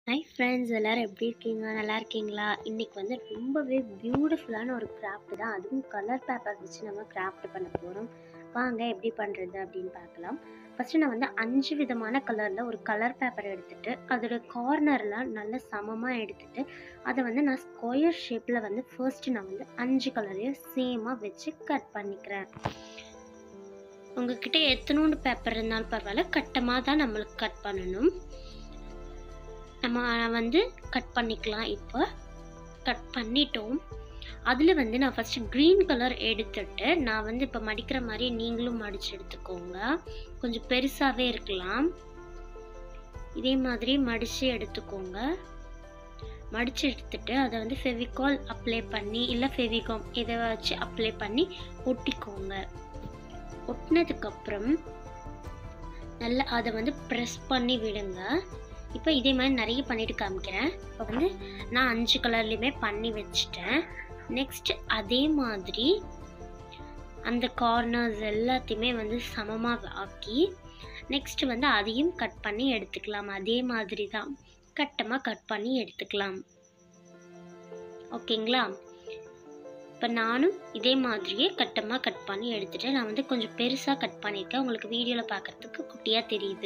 hi friends எல்லோரும் எப்படி இருக்கீங்க நல்லா இருக்கீங்களா இன்றைக்கி வந்து ரொம்பவே பியூட்டிஃபுல்லான ஒரு கிராஃப்ட் தான் அதுவும் கலர் பேப்பர் வச்சு நம்ம கிராஃப்ட் பண்ண போகிறோம் வாங்க எப்படி பண்ணுறது அப்படின்னு பார்க்கலாம் ஃபஸ்ட்டு நான் வந்து அஞ்சு விதமான கலரில் ஒரு கலர் பேப்பர் எடுத்துகிட்டு அதோட கார்னர்லாம் நல்ல சமமாக எடுத்துகிட்டு அதை வந்து நான் ஸ்கொயர் ஷேப்பில் வந்து ஃபர்ஸ்ட்டு நான் வந்து அஞ்சு கலரையும் சேமாக வச்சு கட் பண்ணிக்கிறேன் உங்ககிட்ட எத்தனோண்டு பேப்பர் இருந்தாலும் பரவாயில்ல கட்டமாக தான் நம்மளுக்கு கட் பண்ணணும் நம்ம வந்து கட் பண்ணிக்கலாம் இப்போ கட் பண்ணிட்டோம் அதில் வந்து நான் ஃபஸ்ட்டு க்ரீன் கலர் எடுத்துட்டு நான் வந்து இப்போ மடிக்கிற மாதிரி நீங்களும் மடித்து எடுத்துக்கோங்க கொஞ்சம் பெருசாகவே இருக்கலாம் இதே மாதிரி மடித்து எடுத்துக்கோங்க மடித்து எடுத்துட்டு அதை வந்து ஃபெவிகால் அப்ளை பண்ணி இல்லை ஃபெவிகாம் இதை வச்சு அப்ளை பண்ணி ஒட்டிக்கோங்க ஒட்டினதுக்கப்புறம் நல்லா அதை வந்து ப்ரெஸ் பண்ணி விடுங்க இப்போ இதே மாதிரி நிறைய பண்ணிட்டு காமிக்கிறேன் இப்போ வந்து நான் அஞ்சு கலர்லேயுமே பண்ணி வச்சுட்டேன் நெக்ஸ்ட் அதே மாதிரி அந்த கார்னர்ஸ் எல்லாத்தையுமே வந்து சமமாக ஆக்கி நெக்ஸ்ட் வந்து அதையும் கட் பண்ணி எடுத்துக்கலாம் அதே மாதிரி தான் கட்டமாக கட் பண்ணி எடுத்துக்கலாம் ஓகேங்களா இப்போ நானும் இதே மாதிரியே கட்டமாக கட் பண்ணி எடுத்துட்டேன் நான் வந்து கொஞ்சம் பெருசாக கட் பண்ணியிருக்கேன் உங்களுக்கு வீடியோவில் பார்க்குறதுக்கு குட்டியாக தெரியுது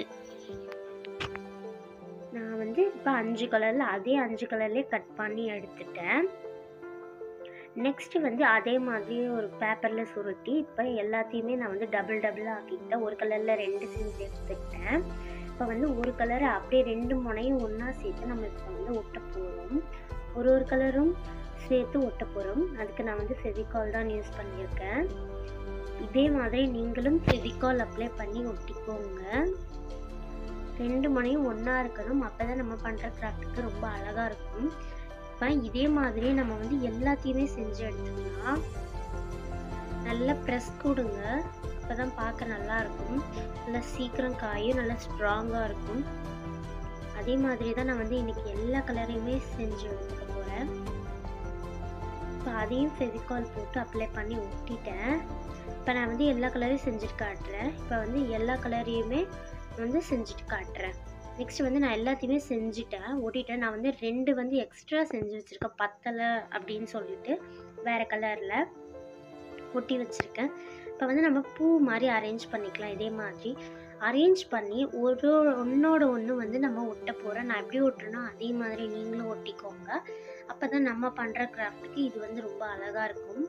நான் வந்து இப்போ அஞ்சு கலரில் அதே அஞ்சு கலர்லேயே கட் பண்ணி எடுத்துட்டேன் நெக்ஸ்ட்டு வந்து அதே மாதிரி ஒரு பேப்பரில் சுருட்டி இப்போ எல்லாத்தையுமே நான் வந்து டபுள் டபுளாக ஆக்கிக்கிட்டேன் ஒரு கலரில் ரெண்டு செஞ்சு எடுத்துக்கிட்டேன் இப்போ வந்து ஒரு கலரை அப்படியே ரெண்டு முனையும் ஒன்றா சேர்த்து நம்ம இப்போ வந்து ஒட்ட போகிறோம் ஒரு ஒரு கலரும் சேர்த்து ஒட்ட போகிறோம் அதுக்கு நான் வந்து ஃபெவிகால் தான் யூஸ் பண்ணியிருக்கேன் இதே மாதிரி நீங்களும் ஃபெவிகால் அப்ளை பண்ணி ஒட்டிக்கோங்க ரெண்டு மணியும் ஒன்றா இருக்கணும் அப்போ தான் நம்ம பண்ணுற கிராஃப்ட்டுக்கு ரொம்ப அழகாக இருக்கும் இப்போ இதே மாதிரி நம்ம வந்து எல்லாத்தையுமே செஞ்சு எடுத்துக்கலாம் நல்லா ப்ரெஸ் கொடுங்க அப்போ தான் பார்க்க நல்லா இருக்கும் நல்லா சீக்கிரம் காயும் நல்லா ஸ்ட்ராங்காக இருக்கும் அதே மாதிரி தான் நான் வந்து இன்றைக்கி எல்லா கலரையுமே செஞ்சு எடுத்துக்க போகிறேன் இப்போ அதையும் ஃபெவிகால் போட்டு அப்ளை பண்ணி ஒட்டிட்டேன் இப்போ நான் வந்து எல்லா கலரையும் செஞ்சுட்டு காட்டுறேன் இப்போ வந்து எல்லா கலரையுமே வந்து செஞ்சுட்டு காட்டுறேன் நெக்ஸ்ட் வந்து நான் எல்லாத்தையுமே செஞ்சுட்டேன் ஓட்டிட்டேன் நான் வந்து ரெண்டு வந்து எக்ஸ்ட்ரா செஞ்சு வச்சுருக்கேன் பத்தலை அப்படின்னு சொல்லிட்டு வேறு கலரில் ஒட்டி வச்சுருக்கேன் இப்போ வந்து நம்ம பூ மாதிரி அரேஞ்ச் பண்ணிக்கலாம் இதே மாதிரி அரேஞ்ச் பண்ணி ஒரு ஒன்றோட ஒன்று வந்து நம்ம ஒட்ட போகிறோம் நான் எப்படி ஒட்டுறேனோ அதே மாதிரி நீங்களும் ஒட்டிக்கோங்க அப்போ தான் நம்ம பண்ணுற கிராஃப்ட்டுக்கு இது வந்து ரொம்ப அழகாக இருக்கும்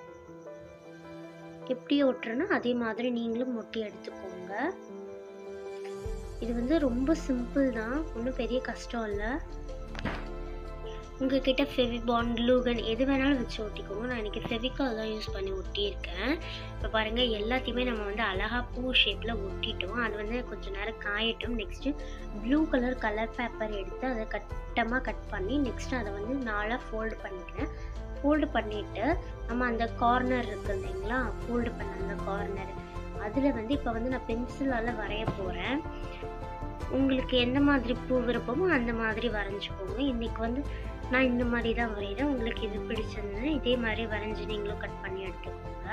எப்படி ஒட்டுறனோ அதே மாதிரி நீங்களும் ஒட்டி எடுத்துக்கோங்க இது வந்து ரொம்ப சிம்பிள் தான் ஒன்றும் பெரிய கஷ்டம் இல்லை உங்ககிட்ட ஃபெவிபாண்ட் க்ளூகன் எது வேணாலும் வச்சு ஒட்டிக்கோங்க நான் இன்றைக்கி ஃபெவிகால் தான் யூஸ் பண்ணி ஒட்டியிருக்கேன் இப்போ பாருங்கள் எல்லாத்தையுமே நம்ம வந்து அழகாக பூ ஷேப்பில் ஒட்டிட்டோம் அது வந்து கொஞ்சம் நேரம் காயட்டும் next blue colour colour paper எடுத்து அதை கட்டமாக கட் பண்ணி நெக்ஸ்ட்டு அதை வந்து நாளாக ஃபோல்டு பண்ணிக்கிறேன் ஃபோல்டு பண்ணிவிட்டு நம்ம அந்த கார்னர் இருக்குது இல்லைங்களா ஃபோல்டு பண்ண அந்த கார்னர் அதில் வந்து இப்போ வந்து நான் பென்சிலால் வரைய போகிறேன் உங்களுக்கு எந்த மாதிரி பூ விருப்பமோ அந்த மாதிரி வரைஞ்சிக்கோங்க இன்றைக்கி வந்து நான் இந்த மாதிரி தான் வரைகிறேன் உங்களுக்கு இது பிடிச்சிருந்தது இதே மாதிரி வரைஞ்சி நீங்களும் கட் பண்ணி எடுத்துக்கோங்க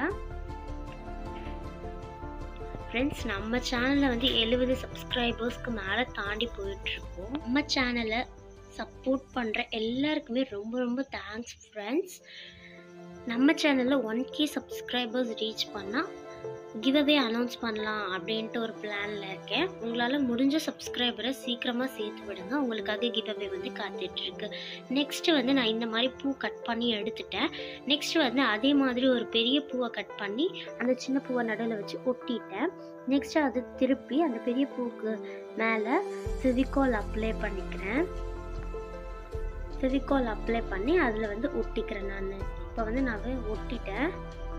ஃப்ரெண்ட்ஸ் நம்ம சேனலில் வந்து எழுபது சப்ஸ்கிரைபர்ஸ்க்கு மேலே தாண்டி போயிட்டுருக்கோம் நம்ம சேனலை சப்போர்ட் பண்ணுற எல்லாருக்குமே ரொம்ப ரொம்ப தேங்க்ஸ் ஃப்ரெண்ட்ஸ் நம்ம சேனலில் ஒன் கே சப்ஸ்கிரைபர்ஸ் ரீச் பண்ணால் கிவ்அவே அனௌன்ஸ் பண்ணலாம் அப்படின்ட்டு ஒரு பிளானில் இருக்கேன் உங்களால் முடிஞ்ச சப்ஸ்கிரைபரை சீக்கிரமாக சேர்த்து விடுங்க உங்களுக்காக கிவ்அவே வந்து காத்துட்ருக்கு நெக்ஸ்ட்டு வந்து நான் இந்த மாதிரி பூ கட் பண்ணி எடுத்துட்டேன் நெக்ஸ்ட்டு வந்து அதே மாதிரி ஒரு பெரிய பூவை கட் பண்ணி அந்த சின்ன பூவை நடுவில் வச்சு ஒட்டிட்டேன் நெக்ஸ்ட்டு அது திருப்பி அந்த பெரிய பூவுக்கு மேலே ஃபெவிகால் அப்ளை பண்ணிக்கிறேன் ஃபெவிகால் அப்ளை பண்ணி அதில் வந்து ஒட்டிக்கிறேன் நான் இப்போ வந்து நான் ஒட்டிட்டேன்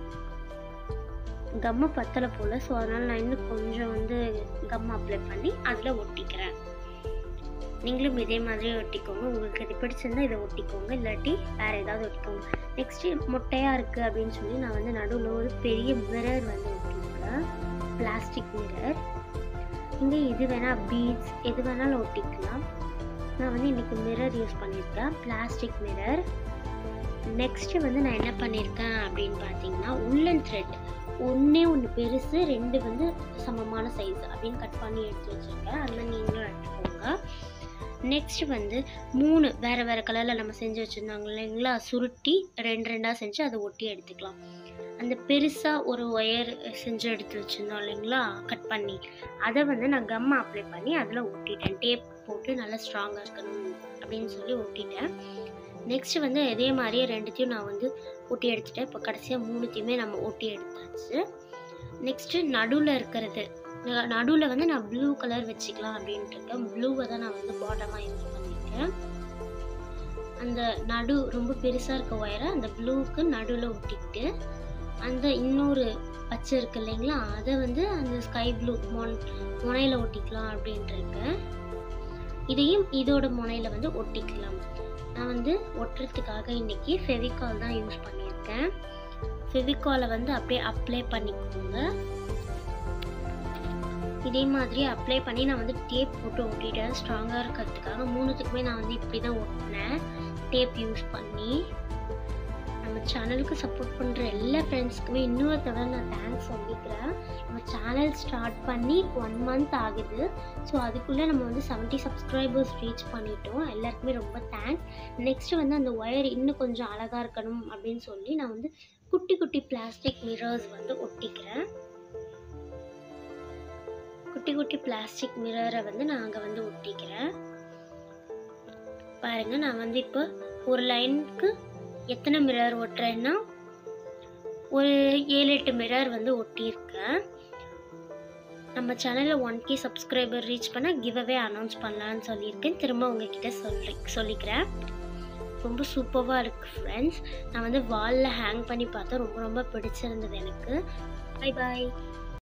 கம்மு பத்தலை போல் ஸோ அதனால் நான் இன்னும் கொஞ்சம் வந்து கம் அப்ளை பண்ணி அதில் ஒட்டிக்கிறேன் நீங்களும் இதே மாதிரி ஒட்டிக்கோங்க உங்களுக்கு இது பிடிச்சிருந்தா இதை ஒட்டிக்கோங்க இல்லாட்டி வேறு ஏதாவது ஒட்டிக்கோங்க நெக்ஸ்ட்டு மொட்டையாக இருக்குது அப்படின்னு சொல்லி நான் வந்து நடுவில் ஒரு பெரிய மிரர் வந்து ஒட்டியிருக்கேன் பிளாஸ்டிக் மிரர் இங்கே இது வேணால் பீட்ஸ் எது வேணாலும் ஒட்டிக்கலாம் நான் வந்து இன்றைக்கி மிரர் யூஸ் பண்ணியிருக்கேன் பிளாஸ்டிக் மிரர் நெக்ஸ்ட்டு வந்து நான் என்ன பண்ணியிருக்கேன் அப்படின்னு பார்த்தீங்கன்னா உள்ளன் த்ரெட் ஒன்றே ஒன்று பெருசு ரெண்டு வந்து சமமான சைஸ் அப்படின்னு கட் பண்ணி எடுத்து வச்சுருக்கேன் அதில் நீங்களும் எடுத்துக்கோங்க நெக்ஸ்ட் வந்து மூணு வேறு வேறு கலரில் நம்ம செஞ்சு வச்சுருந்தாங்க இல்லைங்களா சுருட்டி ரெண்டு ரெண்டாக செஞ்சு அதை ஒட்டி எடுத்துக்கலாம் அந்த பெருசாக ஒரு ஒயர் செஞ்சு எடுத்து வச்சுருந்தோம் இல்லைங்களா கட் பண்ணி அதை வந்து நான் கம் அப்ளை பண்ணி அதில் ஒட்டிட்டேன் டேப் போட்டு நல்லா ஸ்ட்ராங்காக இருக்கணும் அப்படின்னு சொல்லி ஒட்டிட்டேன் நெக்ஸ்ட் வந்து இதே மாதிரியே ரெண்டுத்தையும் நான் வந்து ஒட்டி எடுத்துட்டேன் இப்போ கடைசியாக மூணுத்தையுமே நம்ம ஒட்டி எடுத்தாச்சு நெக்ஸ்ட்டு நடுவில் இருக்கிறது நடுவில் வந்து நான் ப்ளூ கலர் வச்சுக்கலாம் அப்படின்ட்டு இருக்கேன் ப்ளூவை தான் நான் வந்து பாட்டமாக யூஸ் பண்ணியிருக்கேன் அந்த நடு ரொம்ப பெருசாக இருக்க ஒயரை அந்த ப்ளூவுக்கு நடுவில் ஒட்டிக்கிட்டு அந்த இன்னொரு பச்சை இருக்கு இல்லைங்களா அதை வந்து அந்த ஸ்கை ப்ளூ மொன் முனையில் ஒட்டிக்கலாம் அப்படின்ட்டு இருக்கேன் இதையும் இதோட முனையில் வந்து ஒட்டிக்கலாம் நான் வந்து ஒட்டுறதுக்காக இன்னைக்கு ஃபெவிகால் தான் யூஸ் பண்ணியிருக்கேன் ஃபெவிகாலை வந்து அப்படியே அப்ளை பண்ணிக்கோங்க இதே மாதிரி அப்ளை பண்ணி நான் வந்து டேப் போட்டு ஒட்டிட்டேன் ஸ்ட்ராங்காக இருக்கிறதுக்காக மூணுத்துக்குமே நான் வந்து இப்படி தான் ஒட்டினேன் டேப் யூஸ் பண்ணி நம்ம சேனலுக்கு சப்போர்ட் பண்ணுற எல்லா ஃப்ரெண்ட்ஸ்க்குமே இன்னொரு தடவை நான் தேங்க்ஸ் சொல்லிக்கிறேன் நம்ம சேனல் ஸ்டார்ட் பண்ணி ஒன் மந்த் ஆகுது ஸோ அதுக்குள்ளே நம்ம வந்து செவன்ட்டி சப்ஸ்கிரைபர்ஸ் ரீச் பண்ணிட்டோம் எல்லாருக்குமே ரொம்ப தேங்க்ஸ் நெக்ஸ்ட் வந்து அந்த ஒயர் இன்னும் கொஞ்சம் அழகாக இருக்கணும் அப்படின்னு சொல்லி நான் வந்து குட்டி குட்டி பிளாஸ்டிக் மிரர்ஸ் வந்து ஒட்டிக்கிறேன் குட்டி குட்டி பிளாஸ்டிக் மிரரை வந்து நான் அங்கே வந்து ஒட்டிக்கிறேன் பாருங்க நான் வந்து இப்போ ஒரு லைனுக்கு எத்தனை மிரர் ஒட்டுறேன்னா ஒரு ஏழு எட்டு மிரர் வந்து ஒட்டியிருக்கேன் நம்ம சேனலில் ஒன் கே சப்ஸ்கிரைபர் ரீச் பண்ணால் கிவ் அவே அனௌன்ஸ் பண்ணலான்னு சொல்லியிருக்கேன் திரும்ப உங்ககிட்ட சொல்லி சொல்லிக்கிறேன் ரொம்ப சூப்பராக இருக்குது ஃப்ரெண்ட்ஸ் நான் வந்து வாலில் ஹேங் பண்ணி பார்த்தா ரொம்ப ரொம்ப பிடிச்சிருந்தது எனக்கு பை பாய்